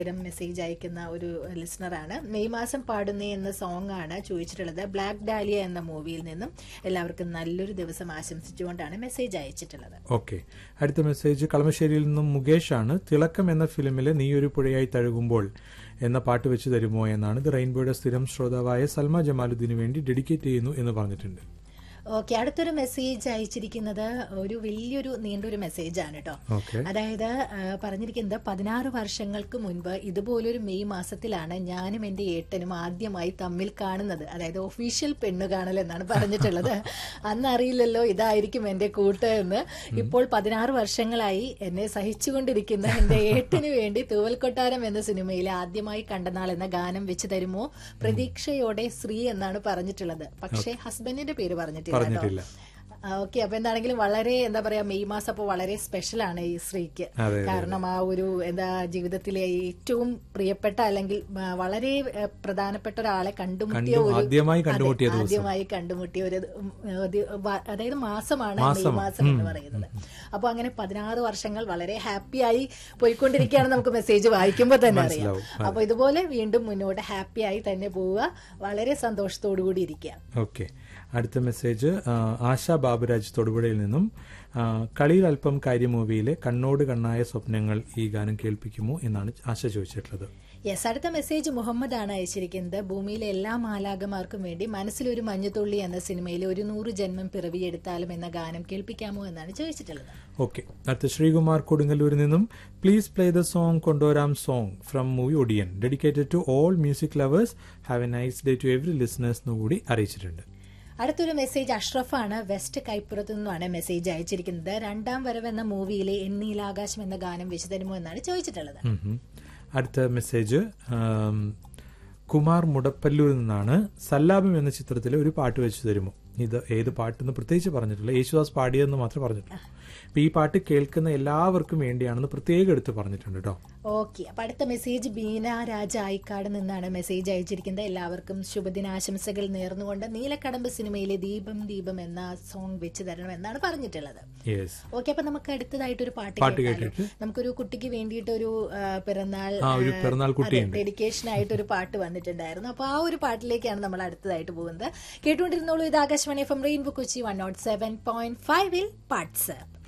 സ്ഥിരം മെസ്സേജ് അയക്കുന്ന ഒരു ലിസണറാണ് മെയ് മാസം പാടുന്നേ എന്ന സോങ് ആണ് ചോദിച്ചിട്ടുള്ളത് ബ്ലാക്ക് ഡാലിയ എന്ന മൂവിയിൽ നിന്നും എല്ലാവർക്കും നല്ലൊരു ദിവസം ആശംസിച്ചുകൊണ്ടാണ് മെസ്സേജ് അയച്ചിട്ടുള്ളത് ഓക്കെ അടുത്ത മെസ്സേജ് കളമശ്ശേരിയിൽ നിന്നും മുകേഷ് ആണ് തിളക്കം എന്ന ഫിലിമിലെ നീ ഒരു പുഴയായി തഴുകുമ്പോൾ എന്ന പാട്ട് വെച്ച് തരുമോ എന്നാണ് ഇത് റെയിൻബോയുടെ സ്ഥിരം ശ്രോതാവായ സൽമ ജമാലുദ്ദീന് വേണ്ടി ഡെഡിക്കേറ്റ് ചെയ്യുന്നു എന്ന് പറഞ്ഞിട്ടുണ്ട് ഓക്കെ അടുത്തൊരു മെസ്സേജ് അയച്ചിരിക്കുന്നത് ഒരു വലിയൊരു നീണ്ടൊരു മെസ്സേജ് ആണ് കേട്ടോ ഓക്കെ അതായത് ആ, പറഞ്ഞിരിക്കുന്നത് പതിനാറ് വർഷങ്ങൾക്ക് മുൻപ് ഇതുപോലൊരു മെയ് മാസത്തിലാണ് ഞാനും എന്റെ ഏട്ടനും ആദ്യമായി തമ്മിൽ കാണുന്നത് അതായത് ഒഫീഷ്യൽ പെണ്ണു കാണൽ എന്നാണ് പറഞ്ഞിട്ടുള്ളത് അന്ന് അറിയില്ലല്ലോ ഇതായിരിക്കും എന്റെ കൂട്ട് എന്ന് ഇപ്പോൾ പതിനാറ് വർഷങ്ങളായി എന്നെ സഹിച്ചുകൊണ്ടിരിക്കുന്ന എന്റെ ഏട്ടന് വേണ്ടി തൂവൽ കൊട്ടാരം എന്ന സിനിമയിൽ ആദ്യമായി കണ്ട നാൾ എന്ന ഗാനം വെച്ച് തരുമോ പ്രതീക്ഷയോടെ ശ്രീ എന്നാണ് പറഞ്ഞിട്ടുള്ളത് പക്ഷേ ഹസ്ബൻഡിന്റെ പേര് പറഞ്ഞിട്ടില്ല കേട്ടോ. പറഞ്ഞിട്ടില്ല ഓക്കെ അപ്പൊ എന്താണെങ്കിലും വളരെ എന്താ പറയാ മെയ് മാസം അപ്പൊ വളരെ സ്പെഷ്യൽ ആണ് ഈ സ്ത്രീക്ക് അതെ, കാരണം ആ ഒരു എന്താ ജീവിതത്തിലെ ഏറ്റവും പ്രിയപ്പെട്ട അല്ലെങ്കിൽ ആ, വളരെ ആ, പ്രധാനപ്പെട്ട ഒരാളെ കണ്ടുമുട്ടിയ കണ്ടു- ഒരു ആദ്യമായി കണ്ടുമുട്ടിയ അതെ, ദിവസം. ആദ്യമായി കണ്ടുമുട്ടിയ ഒരു ഉം, ഒരു വ- അതായത് മാസമാണ് മെയ് മാസം. മാസം എന്ന് പറയുന്നത് അപ്പൊ അങ്ങനെ പതിനാറ് വർഷങ്ങൾ വളരെ ഹാപ്പിയായി പോയിക്കൊണ്ടിരിക്കുകയാണ് നമുക്ക് മെസ്സേജ് വായിക്കുമ്പോൾ തന്നെ അറിയാം മനസ്സിലാവും. അപ്പൊ ഇതുപോലെ വീണ്ടും മുന്നോട്ട് ഹാപ്പിയായി തന്നെ പോവുക വളരെ സന്തോഷത്തോടു കൂടി ഇരിക്കുക ഓക്കെ അടുത്ത മെസ്സേജ് ആ, ആശ ബാബുരാജ് തൊടുപുഴയിൽ നിന്നും ആ, കളിയിൽ അല്പം കാര്യ മൂവിയിലെ കണ്ണോട് കണ്ണായ സ്വപ്നങ്ങൾ ഈ ഗാനം കേൾപ്പിക്കുമോ എന്നാണ് ആശ ചോദിച്ചിട്ടുള്ളത് യെസ് അടുത്ത മെസ്സേജ് മുഹമ്മദ് ആണ് അയച്ചിരിക്കുന്നത് ഭൂമിയിലെ എല്ലാ മാലാകമാർക്കും വേണ്ടി മനസ്സിലൊരു മഞ്ഞുതുള്ളി എന്ന സിനിമയിലെ ഒരു നൂറ് ജന്മം പിറവിയെടുത്താലും എന്ന ഗാനം കേൾപ്പിക്കാമോ എന്നാണ് ചോദിച്ചിട്ടുള്ളത് ഓക്കെ അടുത്ത ശ്രീകുമാർ കൊടുങ്ങല്ലൂരിൽ നിന്നും പ്ലീസ് പ്ലേ ദ സോങ് കൊണ്ടോരാം song from movie Odiyan dedicated to all music lovers have a nice day to every listeners കൂടി അറിയിച്ചിട്ടുണ്ട് അടുത്തൊരു മെസ്സേജ് അഷ്റഫാണ് വെസ്റ്റ് കൈപ്പുറത്തു നിന്നുമാണ് മെസ്സേജ് അയച്ചിരിക്കുന്നത് രണ്ടാം വരവ് എന്ന മൂവിയിലെ എന്നീലാകാശം എന്ന ഗാനം വെച്ച് തരുമോ എന്നാണ് ചോദിച്ചിട്ടുള്ളത് ഉം ഉം. അടുത്ത മെസ്സേജ് ആം, കുമാർ മുടപ്പല്ലൂരിൽ നിന്നാണ് സല്ലാപം എന്ന ചിത്രത്തിലെ ഒരു പാട്ട് വെച്ച് തരുമോ ഇത് ഏത് പാട്ടെന്ന് പ്രത്യേകിച്ച് പറഞ്ഞിട്ടില്ല യേശുദാസ് പാടിയതെന്ന് മാത്രമേ പറഞ്ഞിട്ടുള്ളൂ അപ്പൊ ഈ പാട്ട് കേൾക്കുന്ന എല്ലാവർക്കും വേണ്ടിയാണെന്ന് പ്രത്യേകം എടുത്ത് പറഞ്ഞിട്ടുണ്ട് കേട്ടോ ഓക്കെ അപ്പൊ അടുത്ത മെസ്സേജ് ബീന രാജ ആയിക്കാട് നിന്നാണ് മെസ്സേജ് അയച്ചിരിക്കുന്നത് എല്ലാവർക്കും ശുഭദിനാശംസകൾ നേർന്നുകൊണ്ട് നീലക്കടമ്പ് സിനിമയിലെ ദീപം ദീപം എന്ന സോങ് വെച്ച് തരണം എന്നാണ് പറഞ്ഞിട്ടുള്ളത് യെസ് ഓക്കെ അപ്പൊ നമുക്ക് അടുത്തതായിട്ട് ഒരു പാട്ട് പാട്ട് കേട്ടാലോ? കേട്ടിട്ട്? നമുക്കൊരു കുട്ടിക്ക് വേണ്ടിയിട്ട് ഒരു ആ, പിറന്നാൾ ആ, ഒരു പിറന്നാൾ കുട്ടിയുണ്ട്. ഡെഡിക്കേഷൻ ആയിട്ട് ഒരു പാട്ട് വന്നിട്ടുണ്ടായിരുന്നു അപ്പൊ ആ ഒരു പാട്ടിലേക്കാണ് നമ്മൾ അടുത്തതായിട്ട് പോകുന്നത് കേട്ടുകൊണ്ടിരുന്നോളൂ ഇത് Akashvani F M rainbow Kochi one naught seven point ഫൈവിൽ പാട്സ്ആപ്പ്